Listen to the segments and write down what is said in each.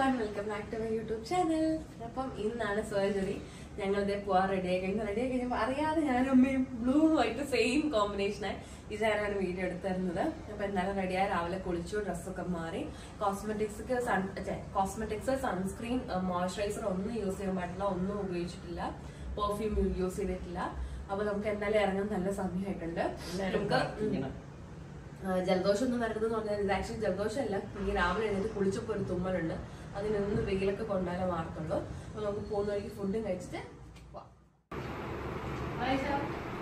One welcome back to my YouTube channel അപ്പം ഇന്നാണ് surgery ഞങ്ങളിതേ പോവാൻ റെഡി ആയി കഴിഞ്ഞു റെഡി ആയി കഴിഞ്ഞപ്പോൾ അറിയാതെ ഞാനും അമ്മയും ബ്ലൂ വൈറ്റ് സെയിം കോമ്പിനേഷനായി വിചാരമാണ് വീഡിയോ എടുത്തു തരുന്നത് അപ്പൊ എന്തായാലും റെഡിയായി രാവിലെ കുളിച്ചു ഡ്രസ്സൊക്കെ മാറി cosmetics sun cosmetics sunscreen moisturiser ഒന്നും യൂസ് ചെയ്യാൻ പാടില്ല ഒന്നും ഉപയോഗിച്ചിട്ടില്ല പെർഫ്യൂം യൂസ് ചെയ്തിട്ടില്ല അപ്പൊ നമുക്ക് എന്തായാലും ഇറങ്ങാൻ നല്ല സമയമായിട്ടുണ്ട് നമുക്ക് ഉം, ആ, ജലദോഷം ഒന്നും വരരുതെന്ന് പറഞ്ഞാൽ ഇത് ആക്ച്വലി ജലദോഷമല്ല എനിക്ക് രാവിലെ എഴുന്നേറ്റ് കുളിച്ചപ്പോൾ ഒരു തുമ്മലുണ്ട് അതിനൊന്ന് വെയിലൊക്കെ കൊണ്ടാലേ മാറത്തുള്ളൂ അപ്പൊ നമുക്ക് പോകുന്ന വഴിക്ക് ഫുഡും കഴിച്ചിട്ട് പോവാം. ആയിഷാ?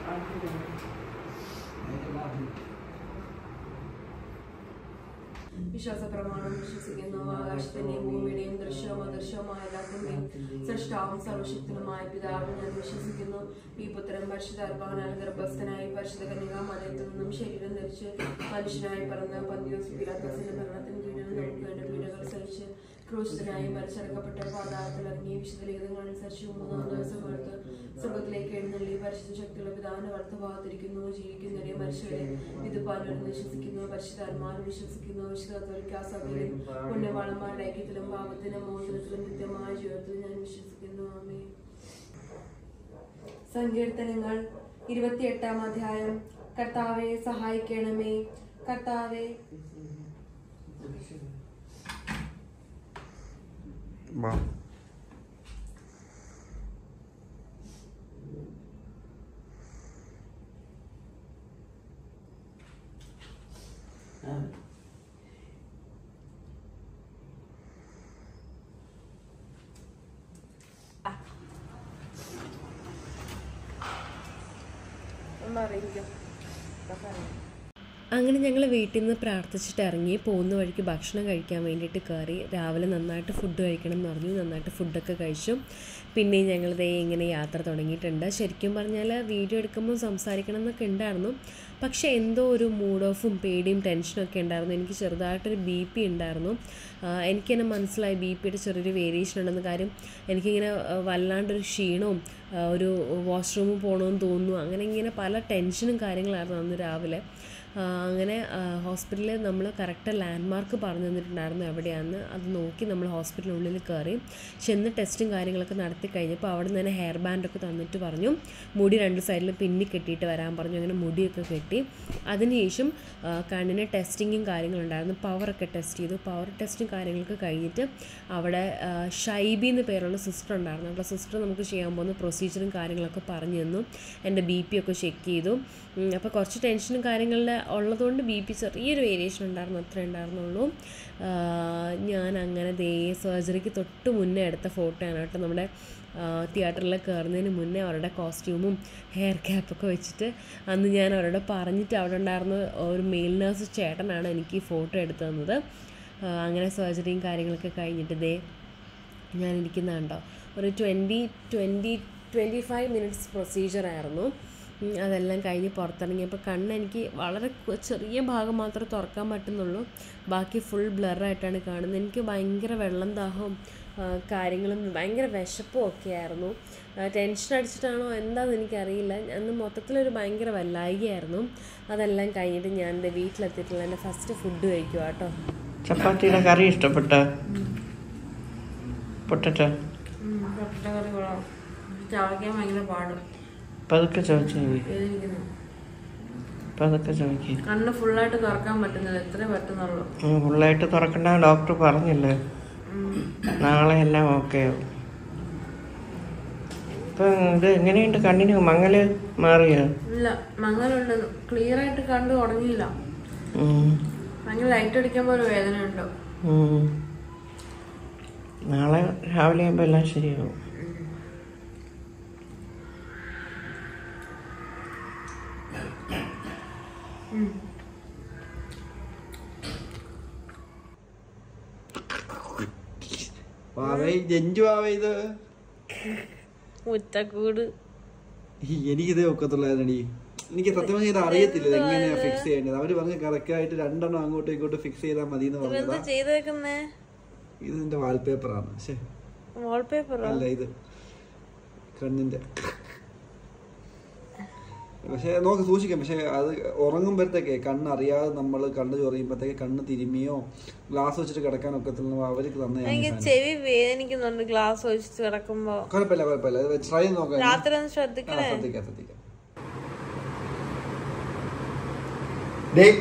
വിശ്വാസ പ്രമാണം വിശ്വസിക്കുന്നു ആകാശത്തിന്റെയും ഭൂമിയുടെയും ദൃശ്യവും അദൃശ്യവുമായ എല്ലാത്തിന്റെയും സൃഷ്ടാവും സർവശക്തനുമായ പിതാവും ഞാൻ വിശ്വസിക്കുന്നു ഈ പുത്രൻ പരിശുദ്ധാത്മാവിനാൽ ഗർഭസ്ഥനായി പരിശുദ്ധ കന്യകാ മലയത്തിൽ നിന്നും ശരീരം ധരിച്ച് മനുഷ്യനായി പിറന്ന പന്തിയോസ് പിലാത്തോസിന്റെ ഭരണത്തിന് കീഴിൽ നമുക്ക് വേണ്ട പീഡകൾ സഹിച്ച് ക്രൂശിതനായി മരിച്ചടക്കപ്പെട്ട പാതാളത്തിൽ ഇറങ്ങി വിശുദ്ധ ലിഖിതങ്ങൾ അനുസരിച്ച് മൂന്നാം ദിവസം എടുത്ത് സ്വർഗത്തിലേക്ക് എഴുന്നള്ളി പരിശുദ്ധ ശക്തിയുള്ള പിതാവിന്റെ വലത്ത് ഭാഗത്തിരിക്കുന്നു ജീവിക്കുന്നവരെ മനുഷ്യരെ ഇത് പാലും വിശ്വസിക്കുന്നു പരിശുദ്ധാത്മാവിൽ വിശ്വസിക്കുന്നു വിശുദ്ധ കത്തോലിക്കാ സഭയിലും പുണ്യവാളന്മാരുടെ ഐക്യത്തിലും പാപത്തിലും മോചനത്തിലും നിത്യമായ ജീവിതത്തിലും ഞാൻ വിശ്വസിക്കുന്നു ആമേ സങ്കീർത്തനങ്ങൾ ഇരുപത്തിയെട്ടാം അധ്യായം കർത്താവെ സഹായിക്കണമേ കർത്താവെ വാ അങ്ങനെ ഞങ്ങൾ വീട്ടിൽ നിന്ന് പ്രാർത്ഥിച്ചിട്ട് ഇറങ്ങി പോകുന്ന വഴിക്ക് ഭക്ഷണം കഴിക്കാൻ വേണ്ടിയിട്ട് കയറി രാവിലെ നന്നായിട്ട് ഫുഡ് കഴിക്കണം എന്ന് പറഞ്ഞു നന്നായിട്ട് ഫുഡൊക്കെ കഴിച്ചു പിന്നെയും ഞങ്ങളിതേ ഇങ്ങനെ യാത്ര തുടങ്ങിയിട്ടുണ്ട് ശരിക്കും പറഞ്ഞാൽ വീഡിയോ എടുക്കുമ്പോൾ സംസാരിക്കണം എന്നൊക്കെ ഉണ്ടായിരുന്നു പക്ഷേ എന്തോ ഒരു മൂഡ് ഓഫും പേടിയും ടെൻഷനും ഒക്കെ ഉണ്ടായിരുന്നു എനിക്ക് ചെറുതായിട്ടൊരു ബി പി ഉണ്ടായിരുന്നു ആഹ് എനിക്ക് തന്നെ മനസ്സിലായി ബി പിയുടെ ചെറിയൊരു വേരിയേഷൻ ഉണ്ടെന്ന കാര്യം എനിക്കിങ്ങനെ ആഹ് വല്ലാണ്ടൊരു ക്ഷീണവും ആഹ് ഒരു വാഷ്റൂമിൽ പോകണമെന്ന് തോന്നുന്നു അങ്ങനെ ഇങ്ങനെ പല ടെൻഷനും കാര്യങ്ങളായിരുന്നു അന്ന് രാവിലെ ആഹ് അങ്ങനെ ഹോസ്പിറ്റലിൽ നമ്മൾ കറക്റ്റ് ലാൻഡ്മാർക്ക് പറഞ്ഞു തന്നിട്ടുണ്ടായിരുന്നു എവിടെയാണെന്ന് അത് നോക്കി നമ്മൾ ഹോസ്പിറ്റലിനുള്ളിൽ കയറി ചെന്ന് ടെസ്റ്റും കാര്യങ്ങളൊക്കെ നടത്തി കഴിഞ്ഞപ്പോൾ അവിടെ നിന്ന് തന്നെ ഹെയർ ബാൻഡൊക്കെ തന്നിട്ട് പറഞ്ഞു മുടി രണ്ട് സൈഡിലും പിന്നി കെട്ടിയിട്ട് വരാൻ പറഞ്ഞു അങ്ങനെ മുടിയൊക്കെ കെട്ടി അതിനുശേഷം ആ, കണ്ണിന് ടെസ്റ്റിങ്ങും കാര്യങ്ങളുണ്ടായിരുന്നു പവറൊക്കെ ടെസ്റ്റ് ചെയ്തു പവർ ടെസ്റ്റും കാര്യങ്ങളൊക്കെ കഴിഞ്ഞിട്ട് അവിടെ ആ, ഷൈബി എന്ന് പേരുള്ള സിസ്റ്റർ ഉണ്ടായിരുന്നു അപ്പോൾ സിസ്റ്റർ നമുക്ക് ചെയ്യാൻ പോകുന്ന പ്രൊസീജിയറും കാര്യങ്ങളൊക്കെ പറഞ്ഞു തന്നു എൻ്റെ ബി പി ഒക്കെ ചെക്ക് ചെയ്തു ഉം, അപ്പോൾ കുറച്ച് ടെൻഷനും കാര്യങ്ങളുടെ ഉള്ളതുകൊണ്ട് ബി പി ചെറിയൊരു വേരിയേഷൻ ഉണ്ടായിരുന്നു അത്രേ ഉണ്ടായിരുന്നുള്ളൂ ആ, ഞാൻ അങ്ങനെ ദേ സർജറിക്ക് തൊട്ട് മുന്നേ എടുത്ത ഫോട്ടോയാണ് കേട്ടോ നമ്മുടെ തിയേറ്ററിൽ കയറുന്നതിന് മുന്നേ അവരുടെ കോസ്റ്റ്യൂമും ഹെയർ ക്യാപ്പൊക്കെ വെച്ചിട്ട് അന്ന് ഞാൻ അവരോട് പറഞ്ഞിട്ട് അവിടെ ഉണ്ടായിരുന്ന ഒരു മെയിൽ നേഴ്സ് ചേട്ടനാണ് എനിക്ക് ഈ ഫോട്ടോ എടുത്തു തന്നത് ആ, അങ്ങനെ സർജറിയും കാര്യങ്ങളൊക്കെ കഴിഞ്ഞിട്ട് ദേ ഞാൻ ഇരിക്കുന്ന കണ്ടോ ഒരു twenty twenty twenty five minutes പ്രൊസീജിയറായിരുന്നു ഉം, അതെല്ലാം കഴിഞ്ഞ് പുറത്തിറങ്ങിയപ്പോൾ കണ്ണ് എനിക്ക് വളരെ കു- ചെറിയ ഭാഗം മാത്രമേ തുറക്കാൻ പറ്റുന്നുള്ളൂ ബാക്കി ഫുൾ ബ്ലറായിട്ടാണ് കാണുന്നത് എനിക്ക് ഭയങ്കര വെള്ളം ദാഹവും ആ, കാര്യങ്ങളും ഭയങ്കര വിശപ്പും ഒക്കെ ആയിരുന്നു ടെൻഷൻ അടിച്ചിട്ടാണോ എന്താണെന്ന് എനിക്കറിയില്ല അന്ന് മൊത്തത്തിലൊരു ഭയങ്കര വല്ലായികയായിരുന്നു അതെല്ലാം കഴിഞ്ഞിട്ട് ഞാൻ എൻ്റെ വീട്ടിലെത്തിയിട്ടുള്ള എൻ്റെ ഫസ്റ്റ് ഫുഡ് കഴിക്കുക കേട്ടോ ചപ്പാത്തിയുടെ കറി ഇഷ്ടപ്പെട്ട പൊട്ടറ്റ കറി കൊള്ളാം ചവയ്ക്കാൻ ഭയങ്കര പാട് പതുക്കെ ചോദിച്ചു വേദനിക്കുന്നു പതുക്കെ ചോദിക്കും കണ്ണ് ഫുള്ളായിട്ട് തുറക്കാൻ പറ്റുന്നില്ല എത്രേ പറ്റുന്നുള്ളൂ ഫുള്ളായിട്ട് തുറക്കണ്ട ഡോക്ടർ പറഞ്ഞില്ലേ നാളെ എല്ലാം ഓക്കെ ആവും ഇപ്പം ഇത് എങ്ങനെയുണ്ട് കണ്ണിന് മങ്ങല് മാറിയോ ഇല്ല മങ്ങലുണ്ട് ക്ലിയർ ആയിട്ട് കണ്ടു തുടങ്ങിയില്ല ഉം. ഭയങ്കര ലൈറ്റ് അടിക്കുമ്പോൾ ഒരു വേദനയുണ്ട് ഉം. നാളെ രാവിലെ ആകുമ്പോൾ എല്ലാം ശരിയാവും വാവേ ജഞ്ചു വാവേ ഇത് മുറ്റക്കൂട് ഈ എനിക്കിതേ ഒക്കത്തുള്ളായിരുന്നടി എനിക്ക് സത്യം പറഞ്ഞാൽ ഇത് അറിയത്തില്ല ഇത് എങ്ങനെയാ ഫിക്സ് ചെയ്യേണ്ടത് അവര് പറഞ്ഞ് കറക്റ്റ് ആയിട്ട് രണ്ടെണ്ണം അങ്ങോട്ടും ഇങ്ങോട്ടും ഫിക്സ് ചെയ്താൽ മതി എന്ന് പറഞ്ഞതാ ചെയ്തേക്കുന്നേ ഇത് എന്റെ വാൾപേപ്പർ ആണ് പക്ഷേ വാൾപേപ്പറോ അല്ല ഇത് കണ്ണിന്റെ പക്ഷെ നോക്ക് സൂക്ഷിക്കാം പക്ഷെ അത് ഉറങ്ങുമ്പോഴത്തേക്ക് കണ്ണ് അറിയാതെ നമ്മൾ കണ്ണ് ചൊറിയുമ്പോഴത്തേക്ക് കണ്ണ് തിരുമിയോ ഗ്ലാസ് വെച്ചിട്ട് കിടക്കാൻ ഒക്കത്തില്ല അവർക്ക് തന്നെ എനിക്ക് ചെവി വേദനിക്കുന്നുണ്ട് ഗ്ലാസ് ഒഴിച്ചിട്ട് കിടക്കുമ്പോ കുഴപ്പമില്ല കുഴപ്പമില്ല ട്രൈ നോക്കാം രാത്രി ഒന്ന് ആ, ശ്രദ്ധിക്കണേ ശ്രദ്ധിക്കാം ശ്രദ്ധിക്കാം ഡേയ്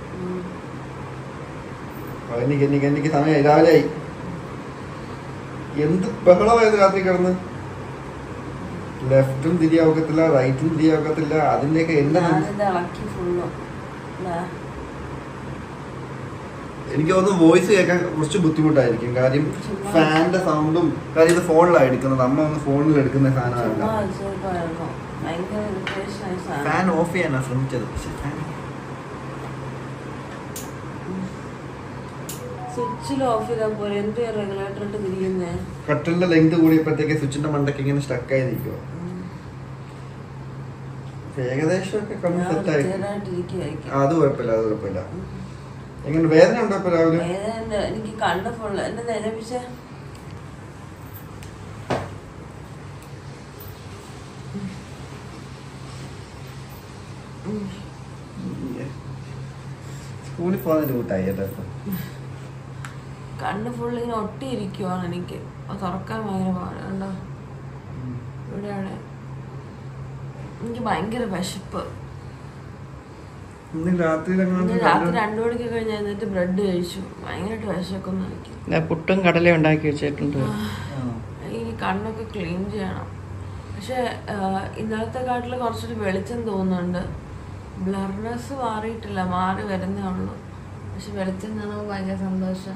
എനിക്ക് എനിക്ക് എനിക്ക് സമയമായി രാവിലെയായി എന്ത് ബഹളമായത് രാത്രി കിടന്ന് ലെഫ്റ്റും തിരിയാവക്കത്തില്ല റൈറ്റും തിരിയാവക്കത്തില്ല അതിന്റെയൊക്കെ എന്റെ ഞാനിത് ഇളക്കി ഫുള്ളും എനിക്ക് തോന്നുന്നു വോയിസ് കേൾക്കാൻ കുറച്ച് ബുദ്ധിമുട്ടായിരിക്കും കാര്യം ഫാനിന്റെ സൗണ്ടും കാര്യം ഇത് ഫോണിലാണ് എടുക്കുന്നത് അമ്മ ഒന്ന് ഫോണിൽ എടുക്കുന്ന ഫാനാണ് ചുമ്മാ വെച്ചേക്കുവായിരുന്നു ഭയങ്കര ഇറിറ്റേഷൻ ആയി സാധനം ഫാൻ ഓഫ് ചെയ്യാനാണ് ശ്രമിച്ചത് പക്ഷെ ഫാൻ സ്വിച്ചിൽ ഓഫ് ചെയ്താൽ പോലെ എന്ത് റെഗുലേറ്റർ ഇട്ട് തിരിയുന്നേ കട്ടിലിന്റെ ലെങ്ത് കൂടിയപ്പോഴത്തേക്ക് സ്വിച്ചിന്റെ മണ്ടയ്ക്ക് ഇങ്ങനെ സ്റ്റക്ക് ആയി നിൽക്കുമോ ഏകദേശം ഒക്കെ കണ്ണ് ഞാൻ സെറ്റ് ആയി വൃത്തികേടായിട്ടിരിക്കുവായിരിക്കും. അത് കുഴപ്പമില്ല അത് കുഴപ്പമില്ല എങ്ങനെ വേദന ഉണ്ടോ ഇപ്പൊ രാവിലെ വേദന എനിക്ക് കണ്ണ് ഫുള്ള് എന്നെ നിലപ്പിച്ച സ്കൂളിൽ പോകുന്നതിന്റെ കൂട്ടായി കേട്ടോ ഇപ്പൊ. കണ്ണ് ഫുള്ള് ഇങ്ങനെ ഒട്ടിയിരിക്കുവാണ് എനിക്ക് അത് തുറക്കാൻ ഭയങ്കര പാട് കണ്ടോ ഇവിടെയാണ് എനിക്ക് ഭയങ്കര വിശപ്പ് ഇന്ന് രാത്രി ഇന്ന് രാത്രി രണ്ടു മണിക്ക് കഴിഞ്ഞ് എന്നിട്ട് ബ്രെഡ് കഴിച്ചു ഭയങ്കരമായിട്ട് വിശക്കുന്നു എനിക്ക് ദേ പുട്ടും കടലയും ഉണ്ടാക്കി വെച്ചിട്ടുണ്ട് ഈ കണ്ണൊക്കെ ക്ലീൻ ചെയ്യണം പക്ഷെ ഇന്നലത്തെ കാട്ടിൽ കുറച്ചൊരു വെളിച്ചം തോന്നുന്നുണ്ട് ബ്ലർനെസ് മാറിയിട്ടില്ല മാറി വരുന്നേ ഉള്ളൂ പക്ഷെ വെളിച്ചം കാണുമ്പോൾ ഭയങ്കര സന്തോഷം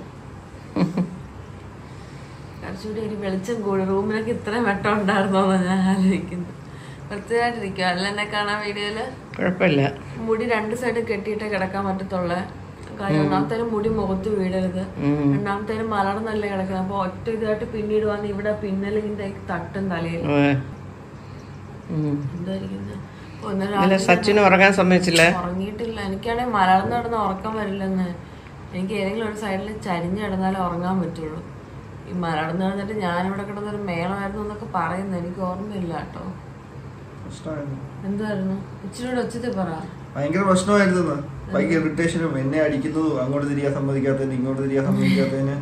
കുറച്ചുകൂടി ഒരു വെളിച്ചം കൂടി റൂമിലൊക്കെ ഇത്രയും വെട്ടം ഉണ്ടായിരുന്നോ ഞാൻ ആലോചിക്കുന്നു വൃത്തിയായിട്ടിരിക്കുക അല്ല എന്നെ കാണാൻ വീഡിയോയില് കുഴപ്പമില്ല മുടി രണ്ട് സൈഡ് കെട്ടിയിട്ടേ കിടക്കാൻ പറ്റത്തുള്ളൂ കാര്യം ഒന്നാമത്തേനും മുടി മുഖത്ത് വീഴരുത് ഉം. രണ്ടാമത്തേനും മലർന്നല്ലേ കിടക്കുന്നത് അപ്പൊ ഒറ്റ ഇതായിട്ട് പിന്നീട് വന്ന് ഇവിടെ പിന്നലിന്റെ തട്ടും തലയിൽ ഏ. ഉം. എന്തായിരിക്കുന്നത് ഒന്ന് ഇല്ല രാത്രി സച്ചിന് ഉറങ്ങാൻ സമ്മതിച്ചില്ലേ ഉറങ്ങിയിട്ടില്ല എനിക്കാണെങ്കിൽ മലർന്ന് കിടന്ന് ഉറക്കം വരില്ലെന്ന് എനിക്ക് ഏതെങ്കിലും ഒരു സൈഡിൽ ചരിഞ്ഞ് കിടന്നാലേ ഉറങ്ങാൻ പറ്റുള്ളൂ ഈ മലർന്ന് കിടന്നിട്ട് ഞാനിവിടെ കിടന്നൊരു മേളമായിരുന്നു എന്നൊക്കെ പറയുന്നു എനിക്ക് ഓർമ്മയില്ല കേട്ടോ പ്രശ്നമായിരുന്നു എന്തായിരുന്നു ഇച്ചിരി കൂടെ ഒച്ചത്തിൽ പറ ഭയങ്കര പ്രശ്നമായിരുന്നു ഭയങ്കര ഇറിറ്റേഷനും എന്നെ അടിക്കുന്നതും അങ്ങോട്ട് തിരിയാൻ സമ്മതിക്കാത്തതിന് ഇങ്ങോട്ട് തിരിയാൻ സമ്മതിക്കാത്തതിന്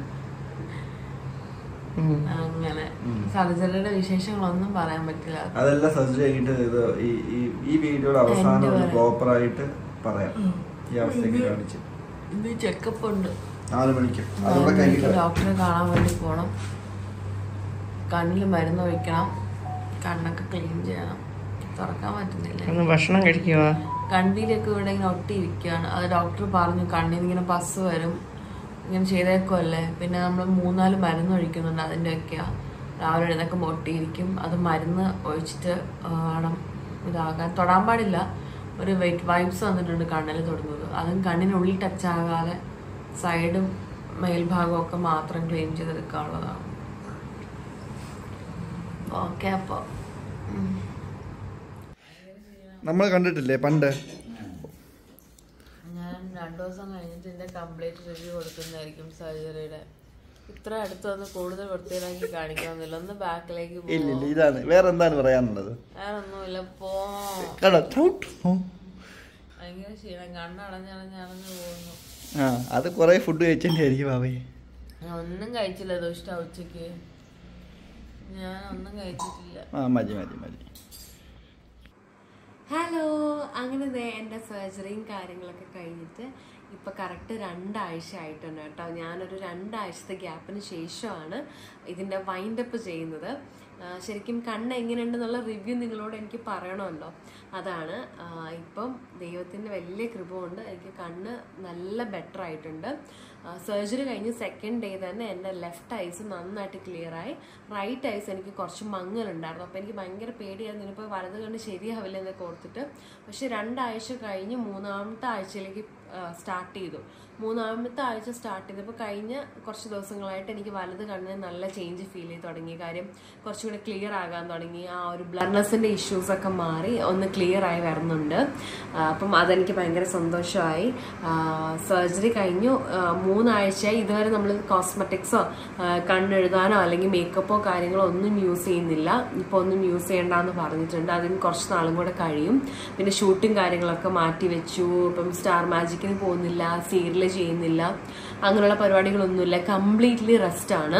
ഉം. അങ്ങനെ സർജറിയുടെ വിശേഷങ്ങളൊന്നും പറയാൻ പറ്റില്ല അതെല്ലാം സർജറി കഴിഞ്ഞിട്ട് ഇത് ഈ ഈ- ഈ വീഡിയോയുടെ അവസാനം End ഒന്ന് വരെ. പ്രോപ്പർ ആയിട്ട് പറയാം ഈ അവസ്ഥയ്ക്ക് കാണിച്ച് ഇന്ന് ചെക്കപ്പ് ഉണ്ട് നാല് മണിക്ക് അതുകൂടെ കഴിഞ്ഞിട്ട് ഡോക്ടറെ കാണാൻ വേണ്ടി പോണം കണ്ണിൽ മരുന്ന് ഒഴിക്കണം കണ്ണൊക്കെ ക്ലീൻ ചെയ്യണം തുറക്കാൻ പറ്റുന്നില്ല ഒന്ന് ഭക്ഷണം കഴിക്കുവാ കണ്ണിലൊക്കെ ഇവിടെ ഇങ്ങനെ ഒട്ടിയിരിക്കുകയാണ് അത് ഡോക്ടർ പറഞ്ഞു കണ്ണിൽ നിന്ന് ഇങ്ങനെ പസ് വരും ഇങ്ങനെ ചെയ്തേക്കുമല്ലേ പിന്നെ നമ്മൾ മൂന്നാല് മരുന്ന് ഒഴിക്കുന്നുണ്ട് അതിൻ്റെയൊക്കെയാ രാവിലെ എഴുന്നേക്കുമ്പോൾ ഒട്ടിയിരിക്കും അത് മരുന്ന് ഒഴിച്ചിട്ട് വേണം ഇതാകാൻ തൊടാൻ പാടില്ല ഒരു വെയിറ്റ് വൈബ്സ് വന്നിട്ടുണ്ട് കണ്ണിൽ തൊടുന്നത് അതും കണ്ണിനുള്ളിൽ ടച്ച് ആകാതെ സൈഡും മേൽഭാഗവും ഒക്കെ മാത്രം ക്ലീൻ ചെയ്തെടുക്കാനുള്ളതാണ് ഓക്കെ അപ്പോൾ നമ്മൾ കണ്ടിട്ടില്ലേ പണ്ട് ഞാൻ രണ്ടു ദിവസം കഴിഞ്ഞിട്ട് ഇതിന്റെ കംപ്ലീറ്റ് റിവ്യൂ കൊടുക്കുന്നതായിരിക്കും സർജറിയുടെ ഇത്ര അടുത്ത് വന്ന് കൂടുതൽ വൃത്തിയിലാക്കി കാണിക്കാമെന്നില്ല ഒന്ന് ബാക്കിലേക്ക് ഇല്ല ഇല്ല ഇതാണ് വേറെ എന്താണ് പറയാനുള്ളത് വേറെ ഒന്നുമില്ല പോ കേട്ടോ ചവിട്ടുന്നു. ഭയങ്കര ക്ഷീണം കണ്ണടഞ്ഞടഞ്ഞടഞ്ഞു പോകുന്നു ആ അത് കുറെ ഫുഡ് കഴിച്ചതിന്റെ ആയിരിക്കും ബാബേ ഞാൻ ഒന്നും കഴിച്ചില്ല ദുഷ്ട ഉച്ചക്ക് ഞാൻ ഒന്നും കഴിച്ചിട്ടില്ല ആ മതി മതി മതി ഹലോ അങ്ങനെ ദേ എൻ്റെ സർജറിയും കാര്യങ്ങളൊക്കെ കഴിഞ്ഞിട്ട് ഇപ്പം കറക്റ്റ് രണ്ടാഴ്ച ആയിട്ടുണ്ട് കേട്ടോ ഞാനൊരു രണ്ടാഴ്ചത്തെ ഗ്യാപ്പിന് ശേഷമാണ് ഇതിൻ്റെ വൈൻഡപ്പ് ചെയ്യുന്നത് ആ, ശരിക്കും കണ്ണ് എങ്ങനെയുണ്ടെന്നുള്ള റിവ്യൂ നിങ്ങളോട് എനിക്ക് പറയണമല്ലോ അതാണ് ആ, ഇപ്പം ദൈവത്തിൻ്റെ വലിയ കൃപ കൊണ്ട് എനിക്ക് കണ്ണ് നല്ല ബെറ്റർ ആയിട്ടുണ്ട് സർജറി കഴിഞ്ഞ് സെക്കൻഡ് ഡേ തന്നെ എൻ്റെ ലെഫ്റ്റ് ഐസ് നന്നായിട്ട് ക്ലിയർ ആയി റൈറ്റ് ഐസ് എനിക്ക് കുറച്ച് മങ്ങലുണ്ടായിരുന്നു അപ്പോൾ എനിക്ക് ഭയങ്കര പേടിയായിരുന്നു ഇനിയിപ്പോൾ വലത് കണ്ട് ശരിയാവില്ല എന്നൊക്കെ ഓർത്തിട്ട് പക്ഷെ രണ്ടാഴ്ച കഴിഞ്ഞ് മൂന്നാമത്തെ ആഴ്ചയിലേക്ക് സ്റ്റാർട്ട് ചെയ്തു മൂന്നാമത്തെ ആഴ്ച സ്റ്റാർട്ട് ചെയ്തപ്പോൾ കഴിഞ്ഞ കുറച്ച് ദിവസങ്ങളായിട്ട് എനിക്ക് വലത് കണ്ണിന് നല്ല ചേഞ്ച് ഫീൽ ചെയ്ത് തുടങ്ങി കാര്യം കുറച്ചുകൂടെ ക്ലിയർ ആകാൻ തുടങ്ങി ആ ഒരു ബ്ലർനെസ്സിന്റെ ഇഷ്യൂസ് ഒക്കെ മാറി ഒന്ന് ക്ലിയർ ആയി വരുന്നുണ്ട് ആ, അപ്പം അതെനിക്ക് ഭയങ്കര സന്തോഷമായി സർജറി കഴിഞ്ഞു ആ, മൂന്നാഴ്ചയായി ഇതുവരെ നമ്മൾ കോസ്മെറ്റിക്സോ കണ്ണെഴുതാനോ അല്ലെങ്കിൽ മേക്കപ്പോ കാര്യങ്ങളോ ഒന്നും യൂസ് ചെയ്യുന്നില്ല ഇപ്പോൾ ഒന്നും യൂസ് ചെയ്യണ്ടെന്ന് പറഞ്ഞിട്ടുണ്ട് അതിന് കുറച്ച് നാളും കൂടെ കഴിയും പിന്നെ ഷൂട്ടിങ് കാര്യങ്ങളൊക്കെ മാറ്റി വെച്ചു ഇപ്പം സ്റ്റാർ മാജിക്കിന് പോകുന്നില്ല സീരിയൽ ചെയ്യുന്നില്ല അങ്ങനെയുള്ള പരിപാടികളൊന്നുമില്ല കംപ്ലീറ്റ്ലി റെസ്റ്റ് ആണ്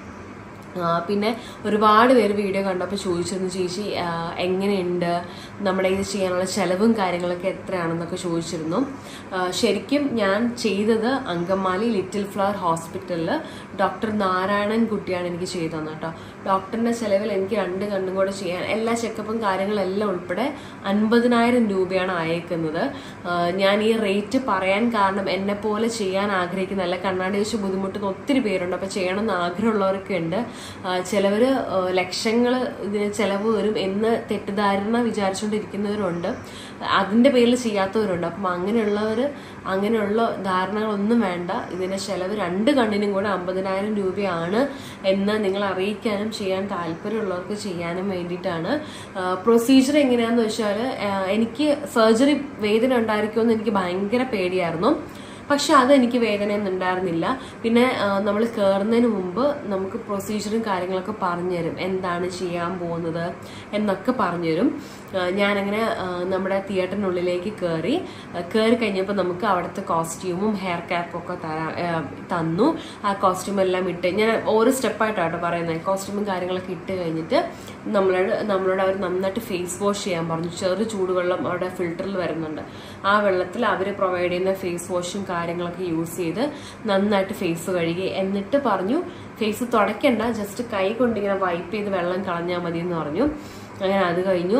ആ, പിന്നെ ഒരുപാട് പേര് വീഡിയോ കണ്ടപ്പോൾ ചോദിച്ചിരുന്നു ചേച്ചി ആ, എങ്ങനെയുണ്ട് നമ്മുടെ ഇത് ചെയ്യാനുള്ള ചെലവും കാര്യങ്ങളൊക്കെ എത്രയാണെന്നൊക്കെ ചോദിച്ചിരുന്നു ആ, ശരിക്കും ഞാൻ ചെയ്തത് അങ്കമാലി ലിറ്റിൽ ഫ്ലവർ ഹോസ്പിറ്റലിൽ ഡോക്ടർ നാരായണൻ കുട്ടിയാണ് എനിക്ക് ചെയ്തു തന്നത് കേട്ടോ ഡോക്ടറിന്റെ ചെലവിൽ എനിക്ക് രണ്ട് കണ്ണും കൂടെ ചെയ്യാൻ എല്ലാ ചെക്കപ്പും കാര്യങ്ങളെല്ലാം ഉൾപ്പെടെ അൻപതിനായിരം രൂപയാണ് അയക്കുന്നത് ആ, ഞാൻ ഈ റേറ്റ് പറയാൻ കാരണം എന്നെ പോലെ ചെയ്യാൻ ആഗ്രഹിക്കുന്ന അല്ല കണ്ണാടി വെച്ച് ബുദ്ധിമുട്ടുന്ന ഒത്തിരി പേരുണ്ട് അപ്പൊ ചെയ്യണമെന്ന് ആഗ്രഹമുള്ളവരൊക്കെ ഉണ്ട് ചിലവർ ലക്ഷങ്ങൾ ഇതിന് ചെലവ് വരും എന്ന് തെറ്റിദ്ധാരണ വിചാരിച്ചുകൊണ്ടിരിക്കുന്നവരുണ്ട് അതിന്റെ പേരിൽ ചെയ്യാത്തവരുണ്ട് അപ്പം അങ്ങനെയുള്ളവർ അങ്ങനെയുള്ള ധാരണകളൊന്നും വേണ്ട ഇതിന്റെ ചെലവ് രണ്ട് കണ്ണിനും കൂടെ അമ്പതിനായിരം രൂപയാണ് എന്ന് നിങ്ങൾ അറിയിക്കാനും ചെയ്യാൻ താല്പര്യമുള്ളവർക്ക് ചെയ്യാനും വേണ്ടിയിട്ടാണ് പ്രൊസീജിയർ എങ്ങനെയാന്ന് വെച്ചാൽ എനിക്ക് സർജറി വേദന ഉണ്ടായിരിക്കുമെന്ന് എനിക്ക് ഭയങ്കര പേടിയായിരുന്നു പക്ഷെ അതെനിക്ക് വേദനയൊന്നും ഉണ്ടായിരുന്നില്ല പിന്നെ നമ്മൾ കയറുന്നതിന് മുമ്പ് നമുക്ക് പ്രൊസീജിയറും കാര്യങ്ങളൊക്കെ പറഞ്ഞുതരും എന്താണ് ചെയ്യാൻ പോകുന്നത് എന്നൊക്കെ പറഞ്ഞുതരും ആ, ഞാനങ്ങനെ ആ, നമ്മുടെ തിയേറ്ററിനുള്ളിലേക്ക് കയറി കയറി കഴിഞ്ഞപ്പോൾ നമുക്ക് അവിടുത്തെ കോസ്റ്റ്യൂമും ഹെയർ ക്യാപ്പും ഒക്കെ തരാ ആ, തന്നു ആ കോസ്റ്റ്യൂം എല്ലാം ഇട്ട് ഞാൻ ഓരോ സ്റ്റെപ്പായിട്ടാട്ടോ പറയുന്നത് കോസ്റ്റ്യൂമും കാര്യങ്ങളൊക്കെ ഇട്ട് കഴിഞ്ഞിട്ട് നമ്മളോട് നമ്മളോട് അവർ നന്നായിട്ട് ഫേസ് വാഷ് ചെയ്യാൻ പറഞ്ഞു ചെറു ചൂടുവെള്ളം അവിടെ ഫിൽറ്ററിൽ വരുന്നുണ്ട് ആ വെള്ളത്തിൽ അവർ പ്രൊവൈഡ് ചെയ്യുന്ന ഫേസ് വാഷും കാര്യങ്ങളൊക്കെ യൂസ് ചെയ്ത് നന്നായിട്ട് ഫേസ് കഴുകി എന്നിട്ട് പറഞ്ഞു ഫേസ് തുടയ്ക്കണ്ട ജസ്റ്റ് കൈ കൊണ്ടിങ്ങനെ വൈപ്പ് ചെയ്ത് വെള്ളം കളഞ്ഞാൽ മതി എന്ന് പറഞ്ഞു അങ്ങനെ അത് കഴിഞ്ഞു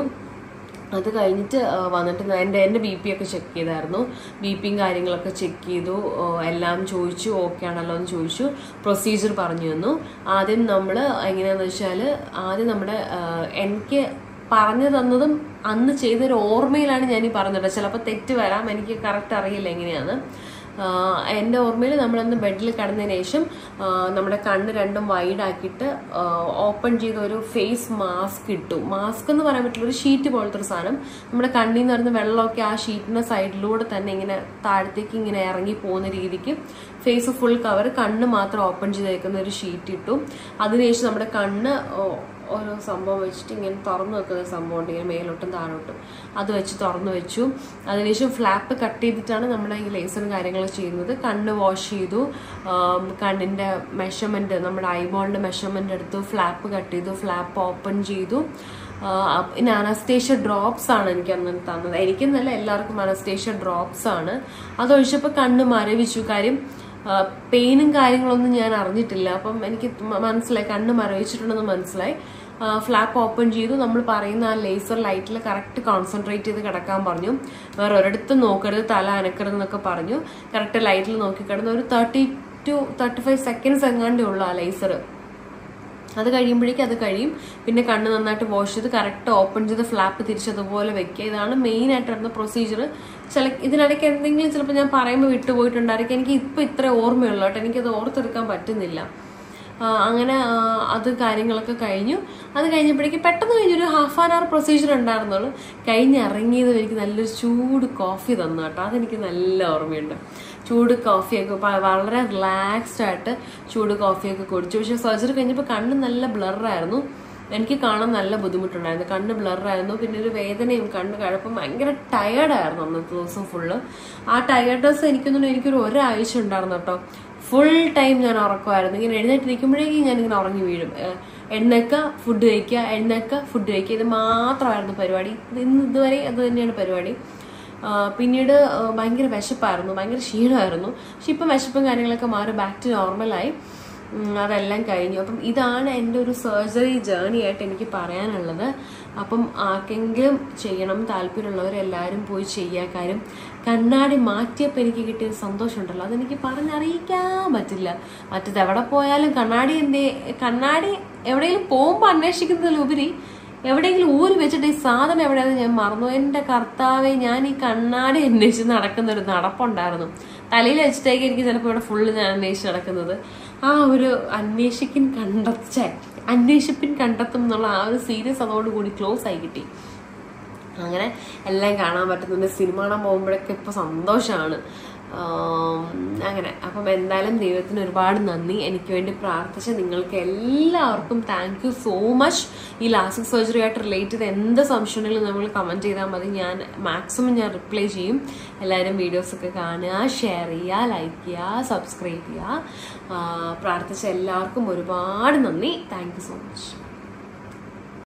അത് കഴിഞ്ഞിട്ട് ആ, വന്നിട്ട് ഞാൻ എൻ്റെ എൻ്റെ ബി പി ഒക്കെ ചെക്ക് ചെയ്തായിരുന്നു ബി പിയും കാര്യങ്ങളൊക്കെ ചെക്ക് ചെയ്തു ആ, എല്ലാം ചോദിച്ചു ഓക്കെ ആണല്ലോ എന്ന് ചോദിച്ചു പ്രൊസീജിയർ പറഞ്ഞു തന്നു ആദ്യം നമ്മൾ എങ്ങനെയാണെന്ന് വെച്ചാൽ ആദ്യം നമ്മുടെ ആ, എനിക്ക് പറഞ്ഞു തന്നതും അന്ന് ചെയ്തൊരു ഓർമ്മയിലാണ് ഞാൻ ഈ പറഞ്ഞത് ചിലപ്പോൾ തെറ്റ് വരാം എനിക്ക് കറക്റ്റ് അറിയില്ല എങ്ങനെയാണ് ആഹ് എൻ്റെ ഓർമ്മയിൽ നമ്മളന്ന് ബെഡിൽ കിടന്നതിന് ശേഷം ആഹ് നമ്മുടെ കണ്ണ് രണ്ടും വൈഡ് ആക്കിയിട്ട് ഓപ്പൺ ചെയ്ത ഒരു ഫേസ് മാസ്ക് ഇട്ടു മാസ്ക് എന്ന് പറയാൻ പറ്റില്ല ഒരു ഷീറ്റ് പോലത്തെ ഒരു സാധനം നമ്മുടെ കണ്ണിൽ നിന്ന് വരുന്ന വെള്ളമൊക്കെ ആ ഷീറ്റിന്റെ സൈഡിലൂടെ തന്നെ ഇങ്ങനെ താഴത്തേക്ക് ഇങ്ങനെ ഇറങ്ങി പോകുന്ന രീതിക്ക് ഫേസ് ഫുൾ കവർ കണ്ണ് മാത്രം ഓപ്പൺ ചെയ്തേക്കുന്ന ഒരു ഷീറ്റ് ഇട്ടു അതിനുശേഷം നമ്മുടെ കണ്ണ് ഓ- ഓരോ സംഭവം വെച്ചിട്ട് ഇങ്ങനെ തുറന്നു വെക്കുന്ന സംഭവം ഉണ്ട് ഇങ്ങനെ മേലോട്ടും താഴോട്ടും അത് വെച്ച് തുറന്നു വെച്ചു അതിനുശേഷം ഫ്ലാപ്പ് കട്ട് ചെയ്തിട്ടാണ് നമ്മുടെ ഈ ലേസറും കാര്യങ്ങളും ചെയ്യുന്നത് കണ്ണ് വാഷ് ചെയ്തു ആം, കണ്ണിന്റെ മെഷർമെന്റ് നമ്മുടെ ഐബോളിന്റെ മെഷർമെന്റ് എടുത്തു ഫ്ലാപ്പ് കട്ട് ചെയ്തു ഫ്ലാപ്പ് ഓപ്പൺ ചെയ്തു ആ, പിന്നെ അനസ്തേഷ്യ ഡ്രോപ്സ് ആണ് എനിക്ക് അന്ന് തന്നത് എനിക്കെന്നല്ല എല്ലാവർക്കും അനസ്തേഷ്യ ഡ്രോപ്സ് ആണ് അതൊഴിച്ചപ്പോൾ കണ്ണ് മരവിച്ചു കാര്യം പെയിനും കാര്യങ്ങളൊന്നും ഞാൻ അറിഞ്ഞിട്ടില്ല അപ്പം എനിക്ക് മ- മനസ്സിലായി കണ്ണ് മരവിച്ചിട്ടുണ്ടെന്ന് മനസ്സിലായി ഫ്ലാപ്പ് ഓപ്പൺ ചെയ്തു നമ്മൾ പറയുന്ന ആ ലേസർ ലൈറ്റിൽ കറക്റ്റ് കോൺസെൻട്രേറ്റ് ചെയ്ത് കിടക്കാൻ പറഞ്ഞു വേറെ ഒരിടത്തും നോക്കരുത് തല അനക്കരുത് എന്നൊക്കെ പറഞ്ഞു കറക്റ്റ് ലൈറ്റിൽ നോക്കി കിടന്ന് ഒരു thirty two thirty five seconds എങ്ങാണ്ടേ ഉള്ളൂ ആ ലേസർ അത് കഴിയുമ്പോഴേക്കും അത് കഴിയും പിന്നെ കണ്ണ് നന്നായിട്ട് വാഷ് ചെയ്ത് കറക്റ്റ് ഓപ്പൺ ചെയ്ത് ഫ്ലാപ്പ് തിരിച്ചതുപോലെ വെക്കുക ഇതാണ് മെയിൻ ആയിട്ട് വരുന്ന പ്രൊസീജിയർ ചില ഇതിനിടയ്ക്ക് എന്തെങ്കിലും ചിലപ്പോൾ ഞാൻ പറയുമ്പോൾ വിട്ടുപോയിട്ടുണ്ടായിരിക്കും എനിക്ക് ഇപ്പം ഇത്ര ഓർമ്മയുള്ളൂ കേട്ടോ എനിക്കത് ഓർത്തെടുക്കാൻ പറ്റുന്നില്ല ആ, അങ്ങനെ ആ, അത് കാര്യങ്ങളൊക്കെ കഴിഞ്ഞു അത് കഴിഞ്ഞപ്പോഴേക്കും പെട്ടെന്ന് കഴിഞ്ഞൊരു ഹാഫ് ആൻ അവർ പ്രൊസീജിയർ ഉണ്ടായിരുന്നുള്ളൂ കഴിഞ്ഞ് ഇറങ്ങിയത് എനിക്ക് നല്ലൊരു ചൂട് കോഫി തന്നു കേട്ടോ അതെനിക്ക് നല്ല ഓർമ്മയുണ്ട് ചൂട് കോഫിയൊക്കെ പ- വളരെ റിലാക്സ്ഡ് ആയിട്ട് ചൂട് കോഫിയൊക്കെ കുടിച്ചു പക്ഷെ സർജറി കഴിഞ്ഞപ്പോൾ കണ്ണ് നല്ല ബ്ലറായിരുന്നു എനിക്ക് കാണാൻ നല്ല ബുദ്ധിമുട്ടുണ്ടായിരുന്നു കണ്ണ് ബ്ലറായിരുന്നു പിന്നെ ഒരു വേദനയും കണ്ണ് കഴപ്പം ഭയങ്കര ടയേർഡായിരുന്നു അന്നത്തെ ദിവസം ഫുള്ള് ആ ടയേർഡ്നെസ് എനിക്കൊന്നും എനിക്കൊരു ഒരാഴ്ച ഉണ്ടായിരുന്നു കേട്ടോ ഫുൾ ടൈം ഞാൻ ഉറക്കമായിരുന്നു ഇങ്ങനെ എഴുന്നേറ്റിരിക്കുമ്പോഴേക്കും ഞാൻ ഇങ്ങനെ ഉറങ്ങി വീഴും ഏഹ് എണ്ണക്ക ഫുഡ് കഴിക്കുക എണ്ണക്ക ഫുഡ് കഴിക്കുക ഇത് മാത്രമായിരുന്നു പരിപാടി ഇത് ഇന്ന് ഇതുവരെ അത് തന്നെയാണ് പരിപാടി ആ, പിന്നീട് ആ, ഭയങ്കര വിശപ്പായിരുന്നു ഭയങ്കര ക്ഷീണമായിരുന്നു പക്ഷെ ഇപ്പം വിശപ്പും കാര്യങ്ങളൊക്കെ മാറി ബാക്ക് ടു നോർമലായി ഉം, അതെല്ലാം കഴിഞ്ഞു അപ്പം ഇതാണ് എൻ്റെ ഒരു സർജറി ജേർണി ആയിട്ട് എനിക്ക് പറയാനുള്ളത് അപ്പം ആർക്കെങ്കിലും ചെയ്യണം താല്പര്യമുള്ളവരെല്ലാവരും പോയി ചെയ്യുക കാര്യം കണ്ണാടി മാറ്റിയപ്പോൾ എനിക്ക് കിട്ടിയ ഒരു സന്തോഷമുണ്ടല്ലോ അതെനിക്ക് പറഞ്ഞറിയിക്കാൻ പറ്റില്ല മറ്റത് എവിടെ പോയാലും കണ്ണാടി എൻ്റെ കണ്ണാടി എവിടെയെങ്കിലും പോകുമ്പോൾ അന്വേഷിക്കുന്നതിലുപരി എവിടെയെങ്കിലും ഊരി വെച്ചിട്ട് ഈ സാധനം എവിടെയാണെന്ന് ഞാൻ മറന്നു എൻ്റെ കർത്താവെ ഞാൻ ഈ കണ്ണാടി അന്വേഷിച്ച് നടക്കുന്ന ഒരു നടപ്പുണ്ടായിരുന്നു തലയിൽ വെച്ചിട്ടേക്ക് എനിക്ക് ചിലപ്പോൾ ഇവിടെ ഫുള്ള് ഞാൻ അന്വേഷിച്ച് നടക്കുന്നത് ആ ഒരു അന്വേഷിക്കിൻ കണ്ടെച്ച അന്വേഷിപ്പിൻ കണ്ടെത്തും എന്നുള്ള ആ ഒരു സീരീസ് അതോടുകൂടി ക്ലോസ് ആയി കിട്ടി അങ്ങനെ എല്ലാം കാണാൻ പറ്റുന്നുണ്ട് സിനിമ കാണാൻ പോകുമ്പോഴൊക്കെ ഇപ്പോൾ സന്തോഷമാണ് അങ്ങനെ അപ്പം എന്തായാലും ദൈവത്തിന് ഒരുപാട് നന്ദി എനിക്ക് വേണ്ടി പ്രാർത്ഥിച്ച നിങ്ങൾക്ക് എല്ലാവർക്കും താങ്ക് യു സോ മച്ച് ഈ ലാസിക് സർജറി ആയിട്ട് റിലേറ്റ് ചെയ്ത് എന്ത് സംശയമുണ്ടെങ്കിലും നമ്മൾ കമൻറ്റ് ചെയ്താൽ മതി ഞാൻ മാക്സിമം ഞാൻ റിപ്ലൈ ചെയ്യും എല്ലാവരും വീഡിയോസൊക്കെ കാണുക ഷെയർ ചെയ്യുക ലൈക്ക് ചെയ്യുക സബ്സ്ക്രൈബ് ചെയ്യുക ആ, പ്രാർത്ഥിച്ച എല്ലാവർക്കും ഒരുപാട് നന്ദി താങ്ക് യു സോ മച്ച്